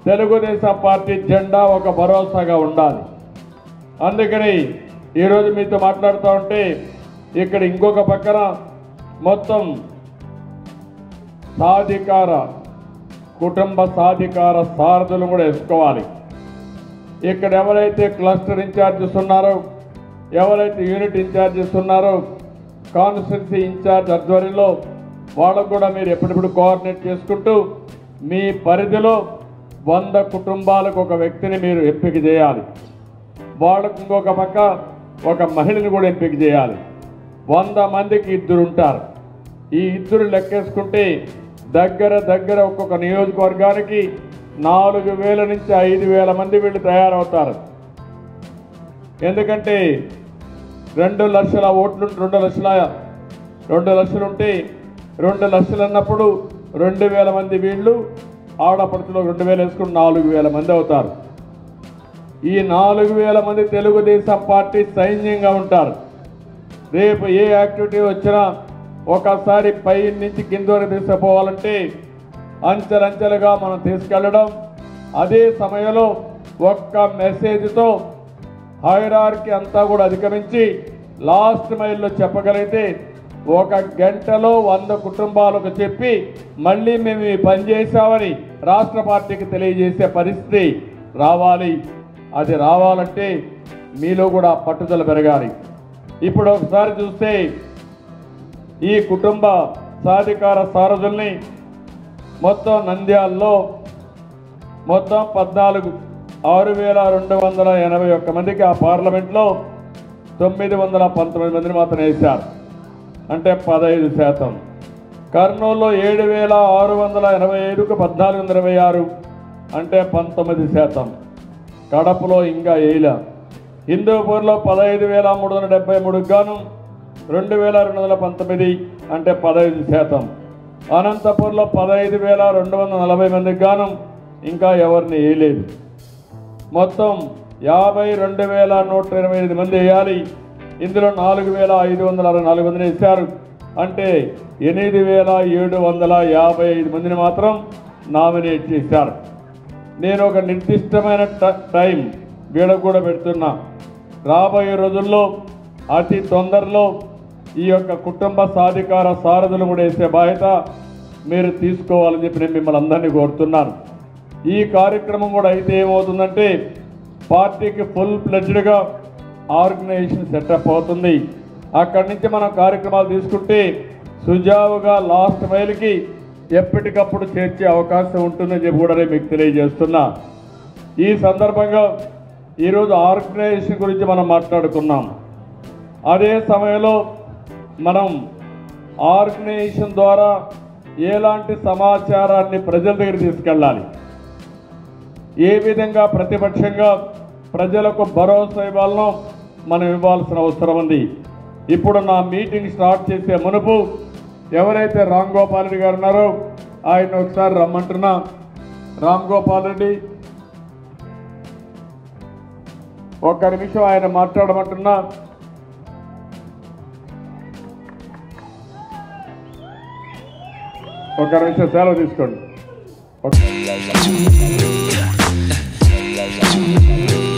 Telugu Desam party జెండా ఒక భరోసాగా ఉండాలి అందుకని ఈరోజు మీతో మాట్లాడుతూ ఉంటే ఇక్కడ ఇంకొక పక్కన మొత్తం సాధికార కుటుంబ సాధికార సారథులు కూడా వేసుకోవాలి ఇక్కడ ఎవరైతే క్లస్టర్ ఇన్ఛార్జెస్ ఉన్నారో ఎవరైతే యూనిట్ ఇన్ఛార్జెస్ ఉన్నారో కాన్స్టిట్యున్సీ ఇన్ఛార్జ్ ఆధ్వర్యంలో వాళ్ళకు కూడా మీరు ఎప్పటిప్పుడు కోఆర్డినేట్ చేసుకుంటూ మీ పరిధిలో వంద కుటుంబాలకు ఒక వ్యక్తిని మీరు ఎంపిక చేయాలి వాళ్ళకు ఇంకొక పక్క ఒక మహిళని కూడా ఎంపిక చేయాలి వంద మందికి ఇద్దరు ఉంటారు ఈ ఇద్దరు లెక్కేసుకుంటే దగ్గర దగ్గర ఒక్కొక్క నియోజకవర్గానికి నాలుగు వేల నుంచి ఐదు వేల మంది వీళ్ళు తయారవుతారు ఎందుకంటే రెండు లక్షల ఓట్లు రెండు లక్షల రెండు లక్షలు ఉంటే రెండు లక్షలు అన్నప్పుడు రెండు వేల మంది వీళ్ళు ఆడపడుచులో రెండు వేలు వేసుకుని నాలుగు వేల మంది అవుతారు ఈ నాలుగు వేల మంది తెలుగుదేశం పార్టీ సైన్యంగా ఉంటారు రేపు ఏ యాక్టివిటీ వచ్చినా ఒకసారి పై నుంచి కింద వరకు తీసుకుపోవాలంటే అంచెలంచెలుగా మనం తీసుకెళ్ళడం అదే సమయంలో ఒక్క మెసేజ్తో హైరార్కి అంతా కూడా అధిగమించి లాస్ట్ మైల్లో చెప్పగలిగితే ఒక గంటలో వంద కుటుంబాలకు చెప్పి మళ్ళీ మేము ఈ పని చేశామని రాష్ట్ర పార్టీకి తెలియజేసే పరిస్థితి రావాలి అది రావాలంటే మీలో కూడా పట్టుదల పెరగాలి ఇప్పుడు ఒకసారి చూస్తే ఈ కుటుంబ సాధికార సారథుల్ని మొత్తం నంద్యాలలో మొత్తం పద్నాలుగు ఆరు వేల రెండు వందల ఎనభై ఒక్క మందికి ఆ పార్లమెంట్లో తొమ్మిది వందల పంతొమ్మిది మందిని మాత్రం వేశారు అంటే పదహైదు శాతం కర్నూలులో ఏడు వేల ఆరు వందల ఎనభై ఐదుకు పద్నాలుగు వందల ఇరవై ఆరు అంటే పంతొమ్మిది శాతం కడపలో ఇంకా వేయలే హిందూపూర్లో పదహైదు వేల మూడు వందల డెబ్బై మూడుకు గాను రెండు వేల రెండు వందల పంతొమ్మిది అంటే పదహైదు శాతం అనంతపూర్లో పదహైదు వేల రెండు వందల నలభై మందికి గాను ఇంకా ఎవరిని వేయలేదు మొత్తం యాభై రెండు వేల నూట ఇరవై ఎనిమిది మంది వేయాలి ఇందులో నాలుగు వేల ఐదు వందల అరవై నాలుగు మందిని వేశారు అంటే ఎనిమిది వేల ఏడు వందల యాభై ఐదు మందిని మాత్రం నామినేట్ చేశారు నేను ఒక నిర్దిష్టమైన ట- టైం వీళ్ళకు కూడా పెడుతున్నా రాబోయే రోజుల్లో అతి తొందరలో ఈ యొక్క కుటుంబ సాధికార సారథులు కూడా వేసే బాధ్యత మీరు తీసుకోవాలని చెప్పి నేను మిమ్మల్ని అందరినీ కోరుతున్నాను ఈ కార్యక్రమం కూడా అయితే ఏమవుతుందంటే పార్టీకి ఫుల్ ప్లెడ్జ్డ్గా ఆర్గనైజేషన్ సెటప్ అవుతుంది అక్కడి నుంచి మనం కార్యక్రమాలు తీసుకుంటే సుజావుగా లాస్ట్ మైల్కి ఎప్పటికప్పుడు చేర్చే అవకాశం ఉంటుందని చెప్పి కూడా నేను మీకు తెలియజేస్తున్నా ఈ సందర్భంగా ఈరోజు ఆర్గనైజేషన్ గురించి మనం మాట్లాడుకున్నాం అదే సమయంలో మనం ఆర్గనైజేషన్ ద్వారా ఎలాంటి సమాచారాన్ని ప్రజల దగ్గర తీసుకెళ్ళాలి ఏ విధంగా ప్రతిపక్షంగా ప్రజలకు భరోసా ఇవ్వాలనో మనం ఇవ్వాల్సిన అవసరం ఉంది ఇప్పుడు నా మీటింగ్ స్టార్ట్ చేసే మునుపు ఎవరైతే రామ్ గోపాల్ రెడ్డి గారు ఉన్నారో ఆయన ఒకసారి రమ్మంటున్నా రామ్ గోపాల్ రెడ్డి ఒక్క నిమిషం ఆయన మాట్లాడమంటున్నా ఒక్క నిమిషం సెలవు తీసుకోండి ఒక-